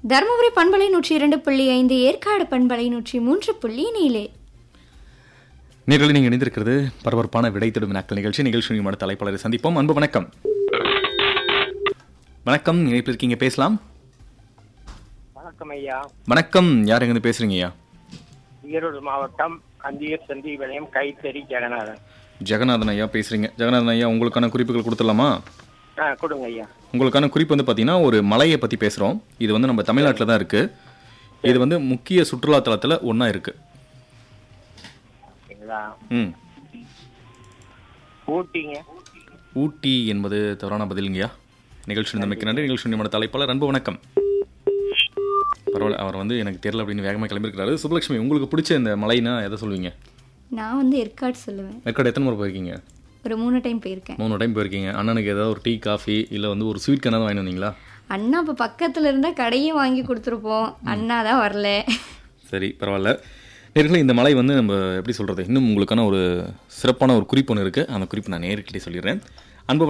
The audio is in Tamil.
தருமபுரி பண்பலை நூற்றி இரண்டு புள்ளி ஐந்து ஏற்காடு பண்பலை நூற்றி மூன்று புள்ளி நீலே நேர்களை நீங்கள் இணைந்திருக்கிறது பரபரப்பான விடை தேடும் வினாக்கள் நிகழ்ச்சி நிகழ்ச்சி நிகழ்ச்சியின் தலைப்பாளரை சந்திப்போம் அன்பு வணக்கம் வணக்கம் இணைப்பில் இருக்கீங்க பேசலாம் வணக்கம் ஐயா வணக்கம் யார் எங்கேருந்து பேசுறீங்க ஐயா ஈரோடு மாவட்டம் அந்தியூர் சந்தி விளையம் கைத்தறி ஜெகநாதன் ஜெகநாதன் ஐயா பேசுறீங்க ஜெகநாதன் ஐயா உங்களுக்கான குறிப்புகள் கொடுத்துடலாமா ஆ கொடுங்க ஐயா உங்களுக்கான குறிப்பு வந்து பார்த்தீங்கன்னா ஒரு மலையை பற்றி பேசுகிறோம் இது வந்து நம்ம தமிழ்நாட்டில் தான் இருக்குது இது வந்து முக்கிய சுற்றுலா தலத்தில் ஒன்றா இருக்குது ஓகேங்களா ம் ஊட்டிங்க ஊட்டி என்பது தவறான பதிலுங்கய்யா நிகழ்ச்சி நம்பிக்கை நன்றி நிகழ்ச்சி நம்மளோட தலைப்பாளர் அன்பு வணக்கம் பரவாயில்ல அவர் வந்து எனக்கு தெரியல அப்படின்னு வேகமாக கிளம்பியிருக்கிறாரு சுபலட்சுமி உங்களுக்கு பிடிச்ச இந்த மலைனா எதை சொல்லுவீங்க நான் வந்து ஏற்காடு சொல்லுவேன் ஏற்காடு எத்தனை முறை போயிருக்கீங்க ஒரு மூணு டைம் போயிருக்கேன் மூணு டைம் போயிருக்கீங்க அண்ணனுக்கு ஏதாவது ஒரு டீ காஃபி இல்லை வந்து ஒரு ஸ்வீட் கண்ணாதான் வாங்கி வந்தீங்களா அண்ணா இப்போ பக்கத்தில் இருந்தால் கடையே வாங்கி கொடுத்துருப்போம் அண்ணா தான் வரல சரி பரவாயில்ல நேர்களே இந்த மலை வந்து நம்ம எப்படி சொல்கிறது இன்னும் உங்களுக்கான ஒரு சிறப்பான ஒரு குறிப்பு ஒன்று இருக்குது அந்த குறிப்பு நான் நேர்கிட்டே சொல்லிடுறேன்